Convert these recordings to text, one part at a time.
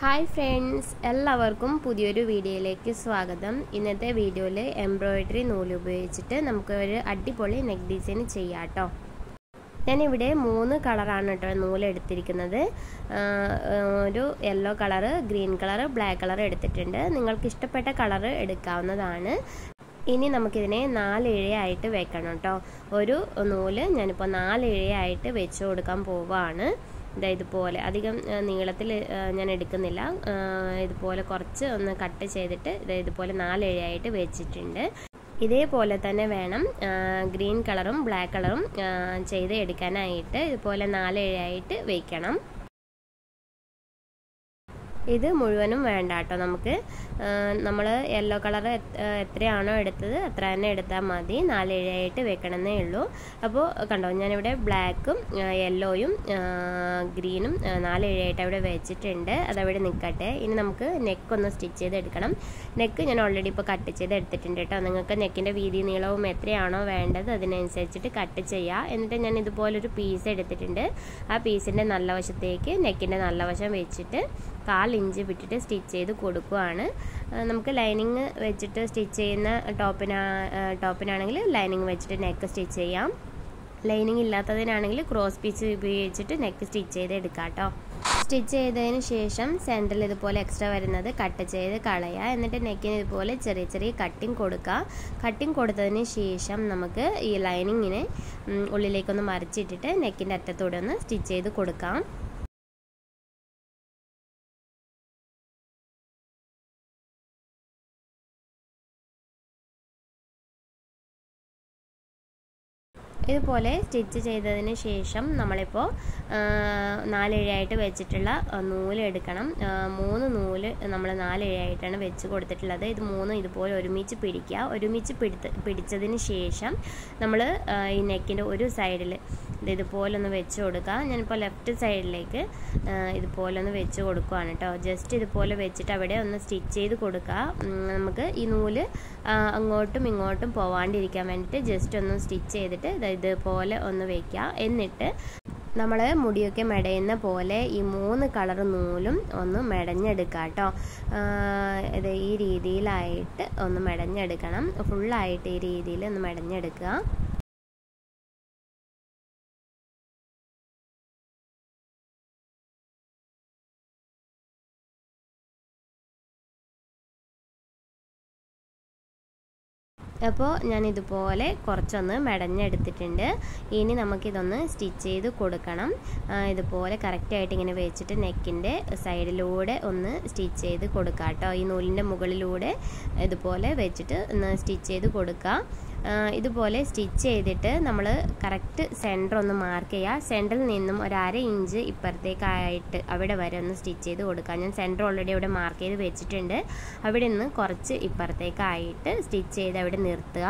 hi friends എല്ലാവർക്കും പുതിയൊരു വീഡിയോയിലേക്ക് സ്വാഗതം ഇന്നത്തെ വീഡിയോയിൽ എംബ്രോയിഡറി നൂല് ഉപയോഗിച്ചിട്ട് നമുക്ക് ഒരു അടിപൊളി നെക്ക് ഡിസൈൻ ചെയ്യാം കേട്ടോ ഞാനിവിടെ മൂന്ന് കളറാണ് കേട്ടോ നൂല് എടുത്തിരിക്കുന്നത് ഒരു yellow colour green colour black colour എടുത്തിട്ടുണ്ട് നിങ്ങൾക്ക് ഇഷ്ടപ്പെട്ട കളറ് എടുക്കാവുന്നതാണ് ഇനി നമുക്കിതിനെ നാല് ഇഴയായിട്ട് വെക്കണം കേട്ടോ ഒരു നൂല് ഞാനിപ്പോൾ നാല് ഇഴയായിട്ട് വെച്ച് കൊടുക്കാൻ പോവാണ് ഇതാ ഇതുപോലെ അധികം നീളത്തിൽ ഞാൻ എടുക്കുന്നില്ല ഇതുപോലെ കുറച്ച് ഒന്ന് കട്ട് ചെയ്തിട്ട് ഇതാ ഇതുപോലെ നാല് ഇഴയായിട്ട് വെച്ചിട്ടുണ്ട് ഇതേപോലെ തന്നെ വേണം ഗ്രീൻ കളറും ബ്ലാക്ക് കളറും ചെയ്ത് എടുക്കാനായിട്ട് ഇതുപോലെ നാല് ഇഴയായിട്ട് വെക്കണം ഇത് മുഴുവനും വേണ്ട കേട്ടോ നമുക്ക് നമ്മൾ യെല്ലോ കളർ എത്രയാണോ എടുത്തത് അത്ര തന്നെ എടുത്താൽ മതി നാലിഴയായിട്ട് വെക്കണമെന്നേ ഉള്ളൂ അപ്പോൾ കണ്ടോ ഞാനിവിടെ ബ്ലാക്കും യെല്ലോയും ഗ്രീനും നാലിഴയായിട്ട് അവിടെ വെച്ചിട്ടുണ്ട് അതവിടെ നിൽക്കട്ടെ ഇനി നമുക്ക് നെക്ക് ഒന്ന് സ്റ്റിച്ച് ചെയ്ത് എടുക്കണം നെക്ക് ഞാൻ ഓൾറെഡി ഇപ്പോൾ കട്ട് ചെയ്ത് എടുത്തിട്ടുണ്ട് കേട്ടോ നിങ്ങൾക്ക് നെക്കിൻ്റെ വീതി നീളവും എത്രയാണോ വേണ്ടത് അതിനനുസരിച്ചിട്ട് കട്ട് ചെയ്യുക എന്നിട്ട് ഞാൻ ഇതുപോലൊരു പീസ് എടുത്തിട്ടുണ്ട് ആ പീസിൻ്റെ നല്ല വശത്തേക്ക് നെക്കിൻ്റെ നല്ല വശം വെച്ചിട്ട് കാൽ ഇഞ്ച് വിട്ടിട്ട് സ്റ്റിച്ച് ചെയ്ത് കൊടുക്കുകയാണ് നമുക്ക് ലൈനിങ് വെച്ചിട്ട് സ്റ്റിച്ച് ചെയ്യുന്ന ടോപ്പിനാ ടോപ്പിനാണെങ്കിൽ ലൈനിങ് വെച്ചിട്ട് നെക്ക് സ്റ്റിച്ച് ചെയ്യാം ലൈനിങ് ഇല്ലാത്തതിനാണെങ്കിൽ ക്രോസ് പീസ് ഉപയോഗിച്ചിട്ട് നെക്ക് സ്റ്റിച്ച് ചെയ്ത് എടുക്കാം കേട്ടോ സ്റ്റിച്ച് ചെയ്തതിന് ശേഷം സെൻറ്ററിൽ ഇതുപോലെ എക്സ്ട്രാ വരുന്നത് കട്ട് ചെയ്ത് കളയുക എന്നിട്ട് നെക്കിന് ഇതുപോലെ ചെറിയ ചെറിയ കട്ടിങ് കൊടുക്കുക കട്ടിങ് കൊടുത്തതിന് ശേഷം നമുക്ക് ഈ ലൈനിങ്ങിനെ ഉള്ളിലേക്കൊന്ന് മറിച്ചിട്ടിട്ട് നെക്കിൻ്റെ അറ്റത്തൂടെ ഒന്ന് സ്റ്റിച്ച് ചെയ്ത് കൊടുക്കാം ഇതുപോലെ സ്റ്റിച്ച് ചെയ്തതിന് ശേഷം നമ്മളിപ്പോൾ നാലിഴയായിട്ട് വെച്ചിട്ടുള്ള നൂല് എടുക്കണം മൂന്ന് നൂല് നമ്മൾ നാലിഴയായിട്ടാണ് വെച്ച് കൊടുത്തിട്ടുള്ളത് ഇത് മൂന്നും ഇതുപോലെ ഒരുമിച്ച് പിടിക്കുക ഒരുമിച്ച് പിടിത്ത് പിടിച്ചതിന് ശേഷം നമ്മൾ ഈ നെക്കിൻ്റെ ഒരു സൈഡിൽ ഇത് ഇതുപോലെ ഒന്ന് വെച്ച് കൊടുക്കുക ഞാനിപ്പോൾ ലെഫ്റ്റ് സൈഡിലേക്ക് ഇതുപോലെ ഒന്ന് വെച്ച് കൊടുക്കുകയാണ് കേട്ടോ ജസ്റ്റ് ഇതുപോലെ വെച്ചിട്ട് അവിടെ ഒന്ന് സ്റ്റിച്ച് ചെയ്ത് കൊടുക്കുക നമുക്ക് ഈ നൂല് അങ്ങോട്ടും ഇങ്ങോട്ടും പോവാണ്ടിരിക്കാൻ വേണ്ടിയിട്ട് ജസ്റ്റ് ഒന്ന് സ്റ്റിച്ച് ചെയ്തിട്ട് ഇതുപോലെ ഒന്ന് വയ്ക്കുക എന്നിട്ട് നമ്മൾ മുടിയൊക്കെ മെടയുന്ന പോലെ ഈ മൂന്ന് കളർ നൂലും ഒന്ന് മെടഞ്ഞെടുക്കുക കേട്ടോ ഇത് ഈ രീതിയിലായിട്ട് ഒന്ന് മെടഞ്ഞെടുക്കണം ഫുള്ളായിട്ട് ഈ രീതിയിൽ ഒന്ന് മെടഞ്ഞെടുക്കുക അപ്പോൾ ഞാൻ ഇതുപോലെ കുറച്ചൊന്ന് മെടഞ്ഞെടുത്തിട്ടുണ്ട് ഇനി നമുക്കിതൊന്ന് സ്റ്റിച്ച് ചെയ്ത് കൊടുക്കണം ഇതുപോലെ കറക്റ്റായിട്ട് ഇങ്ങനെ വെച്ചിട്ട് നെക്കിൻ്റെ സൈഡിലൂടെ ഒന്ന് സ്റ്റിച്ച് ചെയ്ത് കൊടുക്കുക കേട്ടോ ഈ നൂലിൻ്റെ മുകളിലൂടെ ഇതുപോലെ വെച്ചിട്ട് ഒന്ന് സ്റ്റിച്ച് ചെയ്ത് കൊടുക്കുക ഇതുപോലെ സ്റ്റിച്ച് ചെയ്തിട്ട് നമ്മൾ കറക്റ്റ് സെൻറ്റർ ഒന്ന് മാർക്ക് ചെയ്യുക സെൻറ്ററിൽ നിന്നും ഒരു അര ഇഞ്ച് ഇപ്പുറത്തേക്കായിട്ട് അവിടെ വരെ ഒന്ന് സ്റ്റിച്ച് ചെയ്ത് കൊടുക്കുക ഞാൻ സെൻറ്റർ ഓൾറെഡി അവിടെ മാർക്ക് ചെയ്ത് വെച്ചിട്ടുണ്ട് അവിടെ നിന്ന് കുറച്ച് ഇപ്പുറത്തേക്കായിട്ട് സ്റ്റിച്ച് ചെയ്ത് അവിടെ നിർത്തുക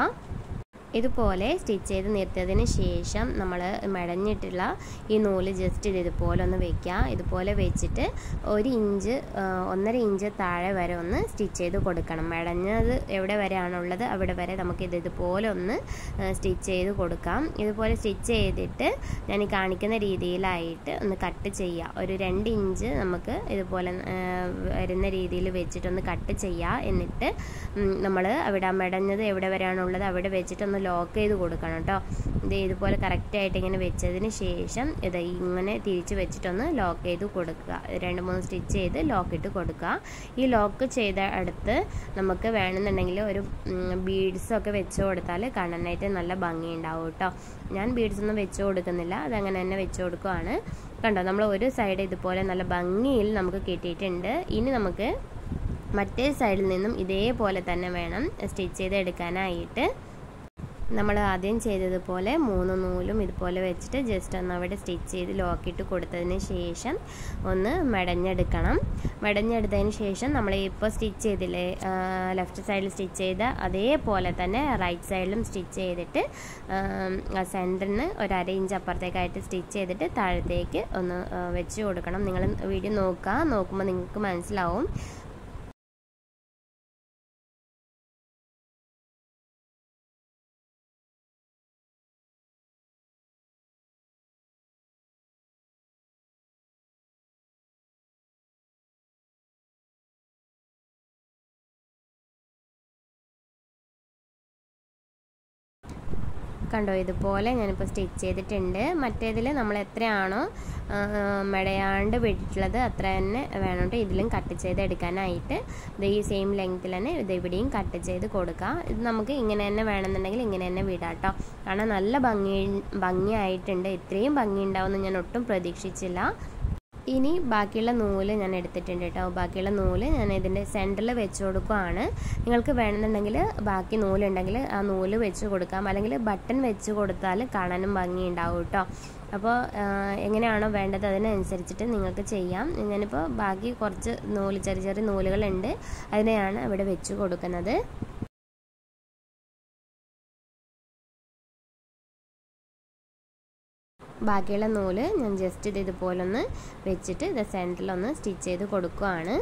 ഇതുപോലെ സ്റ്റിച്ച് ചെയ്ത് നിർത്തിയതിന് ശേഷം നമ്മൾ മെടഞ്ഞിട്ടുള്ള ഈ നൂല് ജസ്റ്റ് ഇത് ഇതുപോലെ ഒന്ന് വെക്കുക ഇതുപോലെ വെച്ചിട്ട് ഒരു ഇഞ്ച് ഒന്നര ഇഞ്ച് താഴെ വരെ ഒന്ന് സ്റ്റിച്ച് ചെയ്ത് കൊടുക്കണം മെടഞ്ഞത് എവിടെ വരെയാണുള്ളത് അവിടെ വരെ നമുക്ക് ഇത് ഇതുപോലെ ഒന്ന് സ്റ്റിച്ച് ചെയ്ത് കൊടുക്കാം ഇതുപോലെ സ്റ്റിച്ച് ചെയ്തിട്ട് ഞാൻ ഈ കാണിക്കുന്ന രീതിയിലായിട്ട് ഒന്ന് കട്ട് ചെയ്യുക ഒരു രണ്ട് ഇഞ്ച് നമുക്ക് ഇതുപോലെ വരുന്ന രീതിയിൽ വെച്ചിട്ടൊന്ന് കട്ട് ചെയ്യുക എന്നിട്ട് നമ്മൾ അവിടെ മെടഞ്ഞത് എവിടെ വരെയാണുള്ളത് അവിടെ വെച്ചിട്ടൊന്ന് ലോക്ക് ചെയ്ത് കൊടുക്കണം കേട്ടോ ഇത് ഇതുപോലെ കറക്റ്റായിട്ട് ഇങ്ങനെ വെച്ചതിന് ശേഷം ഇത് ഇങ്ങനെ തിരിച്ച് വെച്ചിട്ടൊന്ന് ലോക്ക് ചെയ്ത് കൊടുക്കുക രണ്ട് മൂന്ന് സ്റ്റിച്ച് ചെയ്ത് ലോക്ക് ഇട്ട് കൊടുക്കുക ഈ ലോക്ക് ചെയ്ത അടുത്ത് നമുക്ക് വേണമെന്നുണ്ടെങ്കിൽ ഒരു ബീഡ്സൊക്കെ വെച്ച് കൊടുത്താൽ കാണാനായിട്ട് നല്ല ഭംഗിയുണ്ടാവും കേട്ടോ ഞാൻ ബീഡ്സ് ഒന്നും വെച്ച് കൊടുക്കുന്നില്ല അതങ്ങനെ തന്നെ വെച്ച് കൊടുക്കുവാണ് കണ്ടോ നമ്മൾ ഒരു സൈഡ് ഇതുപോലെ നല്ല ഭംഗിയിൽ നമുക്ക് കിട്ടിയിട്ടുണ്ട് ഇനി നമുക്ക് മറ്റേ സൈഡിൽ നിന്നും ഇതേപോലെ തന്നെ വേണം സ്റ്റിച്ച് ചെയ്ത് എടുക്കാനായിട്ട് നമ്മൾ ആദ്യം ചെയ്തതുപോലെ മൂന്ന് നൂലും ഇതുപോലെ വെച്ചിട്ട് ജസ്റ്റ് ഒന്ന് അവിടെ സ്റ്റിച്ച് ചെയ്ത് ലോക്കിട്ട് കൊടുത്തതിന് ശേഷം ഒന്ന് മെടഞ്ഞെടുക്കണം മെടഞ്ഞെടുത്തതിന് ശേഷം നമ്മൾ ഇപ്പോൾ സ്റ്റിച്ച് ചെയ്തില്ലേ ലെഫ്റ്റ് സൈഡിൽ സ്റ്റിച്ച് ചെയ്ത അതേപോലെ തന്നെ റൈറ്റ് സൈഡിലും സ്റ്റിച്ച് ചെയ്തിട്ട് സെൻറ്ററിൽ നിന്ന് ഒരു അര ഇഞ്ച് അപ്പുറത്തേക്കായിട്ട് സ്റ്റിച്ച് ചെയ്തിട്ട് താഴത്തേക്ക് ഒന്ന് വെച്ച് കൊടുക്കണം നിങ്ങൾ വീഡിയോ നോക്കുക നോക്കുമ്പോൾ നിങ്ങൾക്ക് മനസ്സിലാവും കണ്ടോ ഇതുപോലെ ഞാനിപ്പോൾ സ്റ്റിച്ച് ചെയ്തിട്ടുണ്ട് മറ്റേതിൽ നമ്മൾ എത്രയാണോ മെടയാണ്ട് വിട്ടിട്ടുള്ളത് അത്ര തന്നെ വേണം കേട്ടോ ഇതിലും കട്ട് ചെയ്ത് എടുക്കാനായിട്ട് ഇത് ഈ സെയിം ലെങ്ത്തിൽ തന്നെ ഇത് ഇവിടെയും കട്ട് ചെയ്ത് കൊടുക്കുക ഇത് നമുക്ക് ഇങ്ങനെ തന്നെ വേണമെന്നുണ്ടെങ്കിൽ ഇങ്ങനെ തന്നെ വിടാം കേട്ടോ കാരണം നല്ല ഭംഗി ഭംഗിയായിട്ടുണ്ട് ഇത്രയും ഭംഗി ഉണ്ടാവുമെന്ന് ഞാൻ ഒട്ടും പ്രതീക്ഷിച്ചില്ല ഇനി ബാക്കിയുള്ള നൂല് ഞാൻ എടുത്തിട്ടുണ്ട് കേട്ടോ ബാക്കിയുള്ള നൂല് ഞാൻ ഇതിൻ്റെ സെൻറ്ററിൽ വെച്ച് കൊടുക്കുകയാണ് നിങ്ങൾക്ക് വേണമെന്നുണ്ടെങ്കിൽ ബാക്കി നൂലുണ്ടെങ്കിൽ ആ നൂല് വെച്ച് കൊടുക്കാം അല്ലെങ്കിൽ ബട്ടൺ വെച്ച് കൊടുത്താൽ കാണാനും ഭംഗി ഉണ്ടാവും കേട്ടോ അപ്പോൾ എങ്ങനെയാണോ വേണ്ടത് അതിനനുസരിച്ചിട്ട് നിങ്ങൾക്ക് ചെയ്യാം ഞാനിപ്പോൾ ബാക്കി കുറച്ച് നൂല് ചെറിയ ചെറിയ നൂലുകളുണ്ട് അതിനെയാണ് ഇവിടെ വെച്ച് കൊടുക്കുന്നത് ബാക്കിയുള്ള നൂല് ഞാൻ ജസ്റ്റ് ഇത് ഇതുപോലെ ഒന്ന് വെച്ചിട്ട് ഇത് സെൻറ്ററിലൊന്ന് സ്റ്റിച്ച് ചെയ്ത് കൊടുക്കുകയാണ്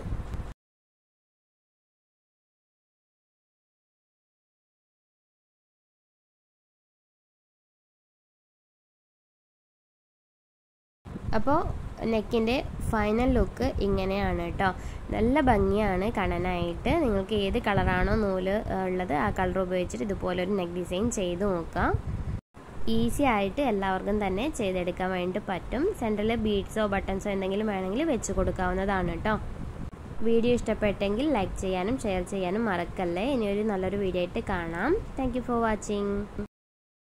അപ്പോൾ നെക്കിൻ്റെ ഫൈനൽ ലുക്ക് ഇങ്ങനെയാണ് കേട്ടോ നല്ല ഭംഗിയാണ് കാണാനായിട്ട് നിങ്ങൾക്ക് ഏത് കളറാണോ നൂല് ഉള്ളത് ആ കളർ ഉപയോഗിച്ചിട്ട് ഇതുപോലെ ഒരു നെക്ക് ഡിസൈൻ ചെയ്ത് നോക്കാം ഈസി ആയിട്ട് എല്ലാവർക്കും തന്നെ ചെയ്തെടുക്കാൻ വേണ്ടി പറ്റും സെൻറ്ററിൽ ബീഡ്സോ ബട്ടൺസോ എന്തെങ്കിലും വേണമെങ്കിൽ വെച്ച് കൊടുക്കാവുന്നതാണ് കേട്ടോ വീഡിയോ ഇഷ്ടപ്പെട്ടെങ്കിൽ ലൈക്ക് ചെയ്യാനും ഷെയർ ചെയ്യാനും മറക്കല്ലേ ഇനിയൊരു നല്ലൊരു വീഡിയോ ആയിട്ട് കാണാം താങ്ക് ഫോർ വാച്ചിങ്